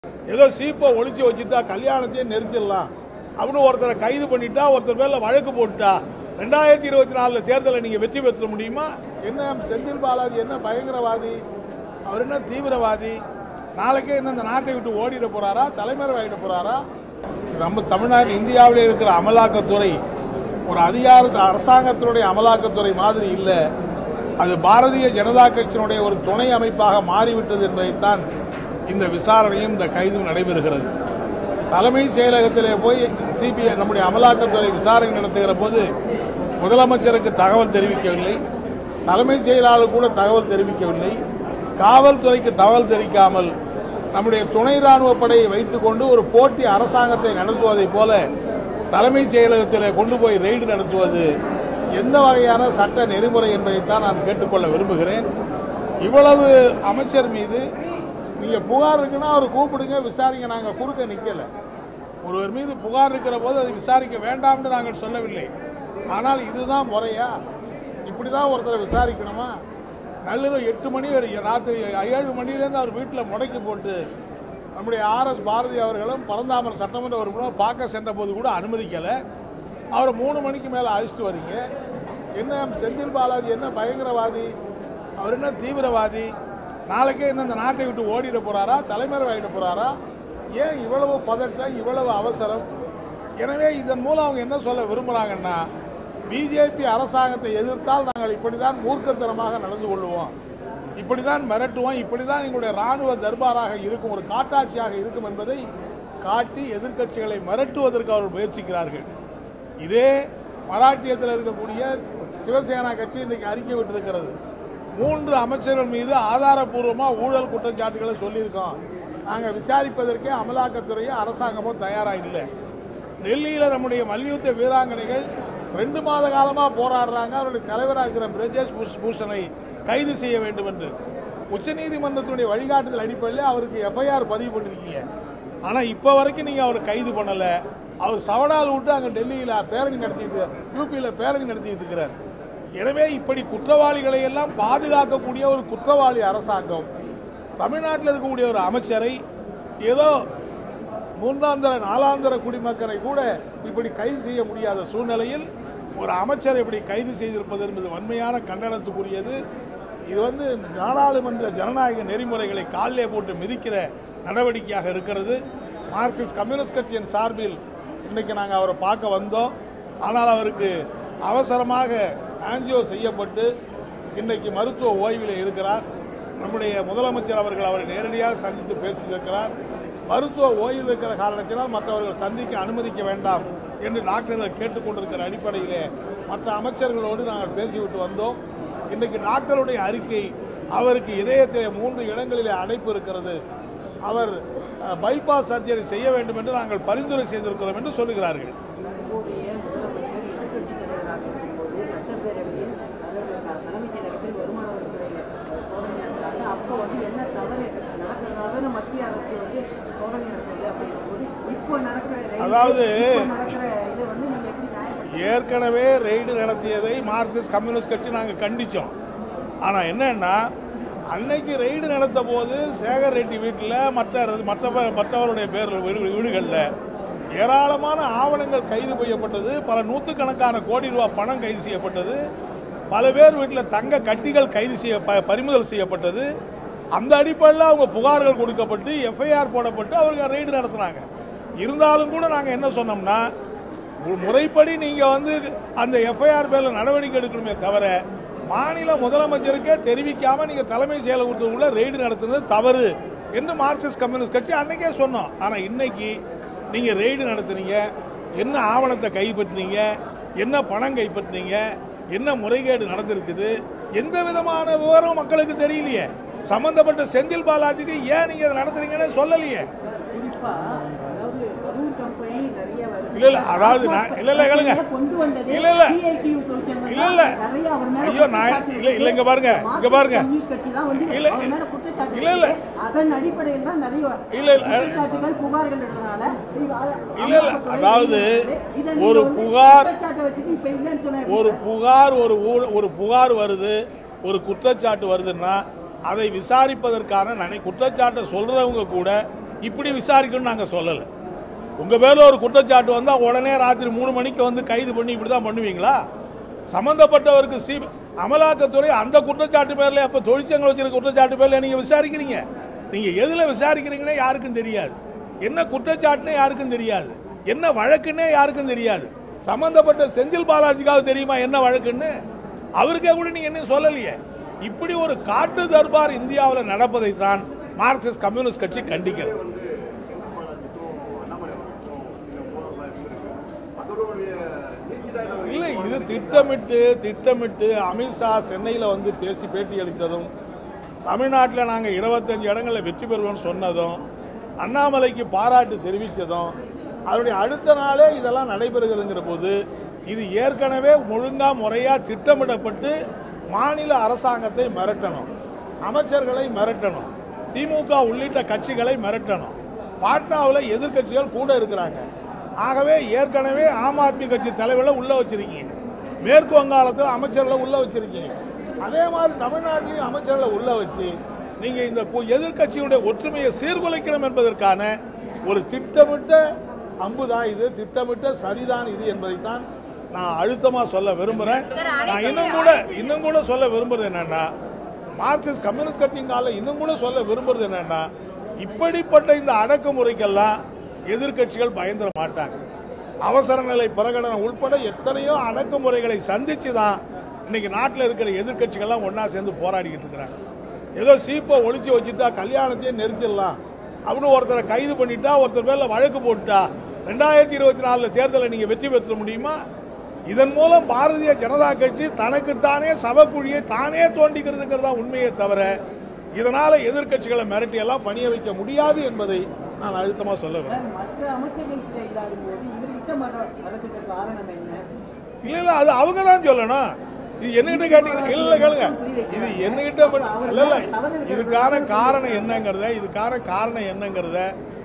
ஏதோ சீப்பை ஒளிச்சு வச்சுட்டா கல்யாணத்தையே நிறுத்திடலாம் அப்படின்னு ஒருத்தரை கைது பண்ணிட்டா ஒருத்தர் மேல வழக்கு போட்டுட்டா ரெண்டாயிரத்தி இருபத்தி நாலுல தேர்தலை நீங்க வெற்றி பெற்ற முடியுமா என்ன செந்தில் பாலாஜி என்ன பயங்கரவாதி அவர் என்ன தீவிரவாதி நாளைக்கே என்ன இந்த நாட்டை விட்டு ஓடிட போறாரா தலைமறைவாயிட போறாரா நம்ம தமிழ்நாடு இந்தியாவில் இருக்கிற அமலாக்கத்துறை ஒரு அதிகார அரசாங்கத்தினுடைய அமலாக்கத்துறை மாதிரி இல்லை அது பாரதிய ஜனதா கட்சியினுடைய ஒரு துணை அமைப்பாக மாறிவிட்டது என்பதைத்தான் இந்த விசாரணையும் இந்த கைதும் நடைபெறுகிறது தலைமை செயலகத்திலே போய் சிபிஐ நம்முடைய அமலாக்கத்துறை விசாரணை நடத்துகிற போது முதலமைச்சருக்கு தகவல் தெரிவிக்கவில்லை தலைமைச் செயலாளர் கூட தகவல் தெரிவிக்கவில்லை காவல்துறைக்கு தகவல் தெரிவிக்காமல் நம்முடைய துணை ராணுவ படையை வைத்துக் கொண்டு ஒரு போட்டி அரசாங்கத்தை நடத்துவதைப் போல தலைமைச் செயலகத்தில் கொண்டு போய் ரெய்டு நடத்துவது எந்த வகையான சட்ட நெறிமுறை என்பதைத்தான் நான் கேட்டுக்கொள்ள விரும்புகிறேன் இவ்வளவு அமைச்சர் மீது நீங்க புகார் இருக்குன்னா அவர் கூப்பிடுங்க விசாரிங்க நாங்க குறுக்க நிக்கல ஒருவர் மீது புகார் இருக்கிற போது அதை விசாரிக்க வேண்டாம்னு நாங்கள் சொல்லவில்லை ஆனால் இதுதான் முறையா இப்படிதான் ஒருத்தரை விசாரிக்கணுமா நள்ளிரவு எட்டு மணி வரை ராத்திரி ஏழு மணிலேருந்து அவர் வீட்டில் முடக்கி போட்டு நம்முடைய ஆர்எஸ் பாரதி அவர்களும் பரந்தாமன் சட்டமன்ற உறுப்பினர் பார்க்க சென்ற போது கூட அனுமதிக்கலை அவரை மூணு மணிக்கு மேலே அழைச்சிட்டு வரீங்க என்ன செந்தில் பாலாஜி என்ன பயங்கரவாதி அவர் என்ன தீவிரவாதி நாளைக்கே என்ன இந்த நாட்டை விட்டு ஓடிட போறாரா தலைமறைவாயிட போறாரா ஏன் இவ்வளவு பதட்டம் இவ்வளவு அவசரம் எனவே இதன் மூலம் அவங்க என்ன சொல்ல விரும்புறாங்கன்னா பிஜேபி அரசாங்கத்தை எதிர்த்தால் நாங்கள் இப்படிதான் மூர்க்கத்தனமாக நடந்து கொள்வோம் இப்படிதான் மிரட்டுவோம் இப்படிதான் எங்களுடைய ராணுவ தர்பாராக இருக்கும் ஒரு காட்டாட்சியாக இருக்கும் என்பதை காட்டி எதிர்க்கட்சிகளை மிரட்டுவதற்கு அவர்கள் முயற்சிக்கிறார்கள் இதே மராட்டியத்தில் இருக்கக்கூடிய சிவசேனா கட்சி இன்றைக்கு அறிக்கை விட்டிருக்கிறது மூன்று அமைச்சர்கள் மீது ஆதாரபூர்வமாக ஊழல் குற்றச்சாட்டுகளை சொல்லியிருக்கோம் நாங்கள் விசாரிப்பதற்கே அமலாக்கத்துறையோ அரசாங்கமோ தயாராக இல்லை டெல்லியில் நம்முடைய மல்யுத்த வீராங்கனைகள் ரெண்டு மாத காலமாக போராடுறாங்க அவருடைய தலைவராக இருக்கிற பிரஜேஷ் பூஷ் பூஷனை கைது செய்ய வேண்டும் என்று உச்சநீதிமன்றத்தினுடைய வழிகாட்டுதல் அடிப்படையில் அவருக்கு எஃப்ஐஆர் பதிவு பண்ணிருக்கீங்க ஆனால் இப்போ வரைக்கும் நீங்கள் அவர் கைது பண்ணலை அவர் சவடால் விட்டு அங்கே டெல்லியில் பேரணி நடத்திட்டு யூபியில் பேரணி நடத்திட்டு இருக்கிறார் எனவே இப்படி குற்றவாளிகளை எல்லாம் பாதுகாக்கக்கூடிய ஒரு குற்றவாளி அரசாங்கம் தமிழ்நாட்டில் இருக்கக்கூடிய ஒரு அமைச்சரை ஏதோ மூன்றாந்தர நாலாந்தர குடிமக்களை கூட இப்படி கைது செய்ய முடியாத சூழ்நிலையில் ஒரு அமைச்சர் இப்படி கைது செய்திருப்பது என்பது வன்மையான கண்டனத்துக்குரியது இது வந்து நாடாளுமன்ற ஜனநாயக நெறிமுறைகளை காலிலே போட்டு மிதிக்கிற நடவடிக்கையாக இருக்கிறது மார்க்சிஸ்ட் கம்யூனிஸ்ட் கட்சியின் சார்பில் இன்னைக்கு நாங்கள் அவரை பார்க்க வந்தோம் ஆனால் அவருக்கு அவசரமாக ஆன்ஜியோ செய்யப்பட்டு இன்னைக்கு மருத்துவ ஓய்வில் இருக்கிறார் நம்முடைய முதலமைச்சர் அவர்கள் அவரை நேரடியாக சந்தித்து பேசியிருக்கிறார் மருத்துவ ஓய்வில் இருக்கிற காரணத்தினால் மற்றவர்கள் சந்திக்க அனுமதிக்க வேண்டாம் என்று டாக்டர்கள் கேட்டுக்கொண்டிருக்கிற அடிப்படையிலே மற்ற அமைச்சர்களோடு நாங்கள் பேசிவிட்டு வந்தோம் இன்னைக்கு டாக்டருடைய அறிக்கை அவருக்கு இதயத்திலே மூன்று இடங்களிலே அடைப்பு இருக்கிறது அவர் அஹ், பைபாஸ் சர்ஜரி செய்ய வேண்டும் என்று நாங்கள் பரிந்துரை செய்திருக்கிறோம் என்று சொல்லுகிறார்கள் தற்போதைய முதலமைச்சர் எதிர்க்கட்சித் தலைவராக இருக்கும்போது சட்டப்பேரவையில் அல்லது த- தலைமைச் செயலகத்தில் வருமான வரித்துறையில் சோதனை நடத்துறாங்க அப்போ வந்து என்ன தவறு நடக்கிறதுனால மத்திய அரசு வந்து சோதனை நடத்துது அப்படிங்கும்போது இப்போ நடக்கிற raid- அதாவது- இப்போ நடக்கிற இதை வந்து நீங்க எப்படி நியாயப்படுத்த ஏற்கனவே ரெய்டு நடத்தியதை மார்க்சிஸ்ட் கம்யூனிஸ்ட் கட்சி நாங்கள் கண்டிச்சோம் ஆனால் என்னன்னா அன்னைக்கு ரெய்டு நடத்த போது சேகர் ரெட்டி வீட்டில் மற்ற மற்ற மற்றவருடைய பேர் வீடுகளில் ஏராளமான ஆவணங்கள் கைது செய்யப்பட்டது பல நூற்றுக்கணக்கான கோடி ரூபாய் பணம் கைது செய்யப்பட்டது பல பேர் வீட்டில் தங்க கட்டிகள் கைது செய்ய ப- பறிமுதல் செய்யப்பட்டது அந்த அடிப்படையில் அவங்க புகார்கள் கொடுக்கப்பட்டு எஃப்ஐஆர் போடப்பட்டு அவங்க ரெய்டு நடத்துனாங்க இருந்தாலும் கூட நாங்கள் என்ன சொன்னோம்னா ஒரு முறைப்படி நீங்க வந்து அந்த எஃப்ஐஆர் பேர்ல நடவடிக்கை எடுக்கணுமே தவிர மாநில முதலமைச்சருக்கே தெரிவிக்காம நீங்க தலைமை செயலகத்துக்குள்ள ரெய்டு நடத்துனது தவறு என்று மார்க்சிஸ்ட் கம்யூனிஸ்ட் கட்சி அன்னைக்கே சொன்னோம் ஆனா இன்னைக்கு நீங்க ரெய்டு நடத்துனீங்க என்ன ஆவணத்தை கைப்பற்றினீங்க என்ன பணம் கைப்பற்றினீங்க என்ன முறைகேடு நடந்திருக்குது எந்த விதமான விவரம் மக்களுக்கு தெரியலையே சம்பந்தப்பட்ட செந்தில் பாலாஜிக்கு ஏன் நீங்க இதை நடத்துறீங்கன்னு சொல்லலையே குறிப்பா அதாவது கரூர் கம்பெனி நிறைய வருது. இல்ல, இல்ல, அதாவது நான்- இல்ல, இல்ல, கேளுங்க. கொண்டு வந்தது இல்ல, இல்ல. CITU தொழிற்சங்கம் இல்ல, தான் இல்ல. நிறைய அவர் மேல ஐயோ, நான்- குற்றச்சாட்டு இல்ல, இல்ல, இங்க இருக்கு. பாருங்க, இங்க மார்க்சிஸ்ட் பாருங்க. கம்யூனிஸ்ட் கட்சி தான் வந்து இல்ல, அவர் மேல குற்றச்சாட்டு இல்ல, இல்ல. இருக்கு. அதன் அடிப்படையில் தான் நிறைய இல்ல, இல்ல. குற்றச்சாட்டுகள் புகார்கள் இருந்தனால இவ- அ- இல்ல, இல்ல. அமலாக்கத்துறை அதாவது இதை நீங்க ஒரு வந்து புகார் குற்றச்சாட்டை வச்சுட்டு இப்ப இல்லைன்னு சொன்னா எப்படி ஒரு சார்? புகார் ஒரு ஊழ- ஒரு புகார் வருது ஒரு குற்றச்சாட்டு வருதுன்னா அதை விசாரிப்பதற்கான நனை குற்றச்சாட்டை சொல்றவங்க கூட இப்படி விசாரிக்கணும்னு நாங்க சொல்லல உங்க பேர்ல ஒரு குற்றச்சாட்டு வந்தா உடனே ராத்திரி மூணு மணிக்கு வந்து கைது பண்ணி இப்படிதான் பண்ணுவீங்களா சம்பந்தப்பட்டவருக்கு சி அமலாக்கத்துறை அந்த குற்றச்சாட்டு பேர்ல அப்ப தொழிற்சங்கம் வச்சிருக்க குற்றச்சாட்டு பேர்ல நீங்க விசாரிக்கிறீங்க நீங்க எதுல விசாரிக்கிறீங்கன்னே யாருக்கும் தெரியாது என்ன குற்றச்சாட்டுனே யாருக்கும் தெரியாது என்ன வழக்குன்னே யாருக்கும் தெரியாது சம்பந்தப்பட்ட செந்தில் பாலாஜிக்காவது தெரியுமா என்ன வழக்குன்னு அவருக்கே கூட நீங்க என்ன சொல்லலையே இப்படி ஒரு காட்டு தர்பார் இந்தியாவில் நடப்பதை தான் மார்க்சிஸ்ட் கம்யூனிஸ்ட் கட்சி கண்டிக்கிறது இல்லை இது திட்டமிட்டு திட்டமிட்டு அமித்ஷா சென்னையில் வந்து பேசி பேட்டி அளித்ததும் தமிழ்நாட்டில் நாங்கள் இருபத்தஞ்சு இடங்களில் வெற்றி பெறுவோம்னு சொன்னதும் அண்ணாமலைக்கு பாராட்டு தெரிவித்ததும் அதனுடைய அடுத்த நாளே இதெல்லாம் நடைபெறுகிறதுங்கிற போது இது ஏற்கனவே ஒழுங்கா முறையா திட்டமிடப்பட்டு மாநில அரசாங்கத்தை மிரட்டணும் அமைச்சர்களை மிரட்டணும் திமுக உள்ளிட்ட கட்சிகளை மிரட்டணும் பாட்னாவில் எதிர்க்கட்சிகள் கூட இருக்கிறாங்க ஆகவே ஏற்கனவே ஆம் ஆத்மி கட்சி தலைவர்களை உள்ள வச்சிருக்கீங்க மேற்கு வங்காளத்தில் அமைச்சர்களை உள்ள வச்சிருக்கீங்க அதே மாதிரி தமிழ்நாட்டிலையும் அமைச்சர்களை உள்ள வச்சு நீங்க இந்த கு- எதிர்க்கட்சியுடைய ஒற்றுமையை சீர்குலைக்கணும் என்பதற்கான ஒரு திட்டமிட்ட அம்புதான் இது திட்டமிட்ட சரிதான் இது என்பதைத்தான் நான் அழுத்தமா சொல்ல விரும்புறேன் நான் இன்னும் கூட இன்னும் கூட சொல்ல விரும்புறது என்னன்னா மார்க்சிஸ்ட் கம்யூனிஸ்ட் கட்சிங்கால இன்னும் கூட சொல்ல விரும்புறது என்னன்னா இப்படிப்பட்ட இந்த அடக்குமுறைக்கெல்லாம் எதிர்க்கட்சிகள் பயந்துட மாட்டாங்க அவசர நிலை பிரகடனம் உட்பட எத்தனையோ அடக்குமுறைகளை சந்திச்சு தான் இன்னைக்கு நாட்டில் இருக்கிற எதிர்க்கட்சிகள்லாம் ஒண்ணா சேர்ந்து போராடிக்கிட்டு இருக்கிறாங்க ஏதோ சீப்பை ஒழிச்சு வச்சுட்டா கல்யாணத்தையே நிறுத்திடலாம் அப்படின்னு ஒருத்தரை கைது பண்ணிட்டா ஒருத்தர் மேல வழக்கு போட்டுட்டா ரெண்டாயிரத்தி இருபத்தி நாலுல தேர்தலை நீங்க வெற்றி பெற்ற முடியுமா இதன் மூலம் பாரதிய ஜனதா கட்சி தனக்குத்தானே சவக்குழியை தானே தோண்டிக்கிறதுங்கிறது தான் உண்மையே தவிர இதனால எதிர்க்கட்சிகளை மிரட்டி எல்லாம் பணிய வைக்க முடியாது என்பதை நான் அழுத்தமா சொல்ல விரும்புகிறேன். சார், மற்ற அமைச்சர்கள்கிட்ட இல்லாத போது இவர்கிட்ட மத- வரதுக்கு காரணம் என்ன இல்ல இல்ல அது அவங்க தான் சொல்லணும் இது என்னகிட்ட கேட்டீங்க இல்ல கேளுங்க இது என்னகிட்ட மட்டும்- இல்ல இல்ல இதுக்கான காரணம் என்னங்கிறத இதுக்கான காரணம் என்னங்கிறத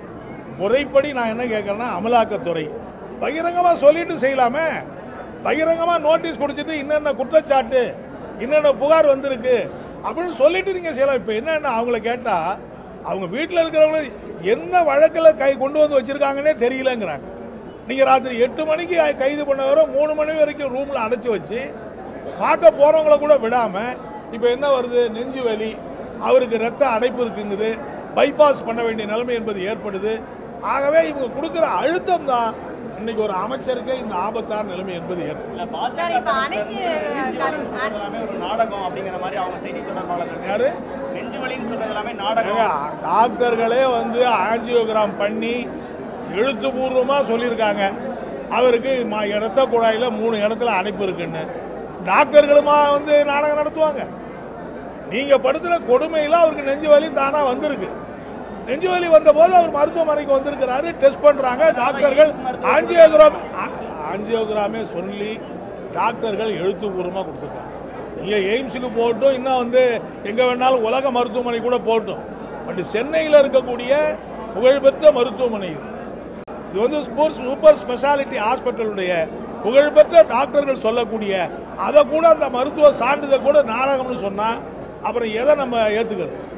முறைப்படி நான் என்ன கேட்கறேன்னா அமலாக்கத்துறை பகிரங்கமா சொல்லிட்டு செய்யலாமே பகிரங்கமா நோட்டீஸ் கொடுத்துட்டு என்னென்ன குற்றச்சாட்டு என்னென்ன புகார் வந்திருக்கு அப்படின்னு சொல்லிட்டு நீங்க செய்யலாம் இப்ப என்னன்னா அவங்கள கேட்டா அவங்க வீட்டில் இருக்கிறவங்க என்ன வழக்கில் கை கொண்டு வந்து வச்சிருக்காங்கன்னே தெரியலங்கிறாங்க நீங்க ராத்திரி எட்டு மணிக்கு கைது பண்ணவரை மூணு மணி வரைக்கும் ரூம்ல அடைச்சு வச்சு பார்க்க போறவங்கள கூட விடாம இப்ப என்ன வருது நெஞ்சு வலி அவருக்கு ரத்த அடைப்பு இருக்குங்குது பைபாஸ் பண்ண வேண்டிய நிலைமை என்பது ஏற்படுது ஆகவே இவங்க கொடுக்கிற அழுத்தம் தான் இன்னைக்கு ஒரு அமைச்சருக்கே இந்த ஆபத்தான நிலைமை என்பது ஏற்படுது இல்ல சார், இப்ப அனைத்து பாஜக எல்லாமே ஒரு நாடகம் அப்படிங்கிற மாதிரி அவங்க செய்தி தொடர்பாளர்கள் யாரு நெஞ்சு வலின்னு சொல்றது எல்லாமே நாடகம் ஏங்க, டாக்டர்களே வந்து ஆஞ்சியோகிராம் பண்ணி எழுத்துப்பூர்வமா சொல்லியிருக்காங்க அவருக்கு ம- இடத்த குழாயில மூணு இடத்துல அடைப்பு இருக்குன்னு டாக்டர்களுமா வந்து நாடகம் நடத்துவாங்க நீங்க படுத்துற கொடுமையில அவருக்கு நெஞ்சு வலி தானா வந்திருக்கு நெஞ்சு வலி வந்த போது அவர் மருத்துவமனைக்கு வந்திருக்கிறாரு டெஸ்ட் பண்றாங்க டாக்டர்கள் ஆஞ்சியோகிராம் ஆஞ்சியோகிராமே சொல்லி டாக்டர்கள் எழுத்துப்பூர்வமா கொடுத்துருக்காங்க நீங்க எய்ம்ஸுக்கு போட்டும் இன்னும் வந்து எங்க வேணாலும் உலக மருத்துவமனை கூட போட்டும் பட் சென்னையில் இருக்கக்கூடிய புகழ்பெற்ற மருத்துவமனை இது இது வந்து ஸ்போர்ட்ஸ் சூப்பர் ஸ்பெஷாலிட்டி ஹாஸ்பிட்டலுடைய புகழ்பெற்ற டாக்டர்கள் சொல்லக்கூடிய அதை கூட அந்த மருத்துவ சான்றிதழ் கூட நாடகம்னு சொன்னா அப்புறம் எதை நம்ம ஏத்துக்கிறது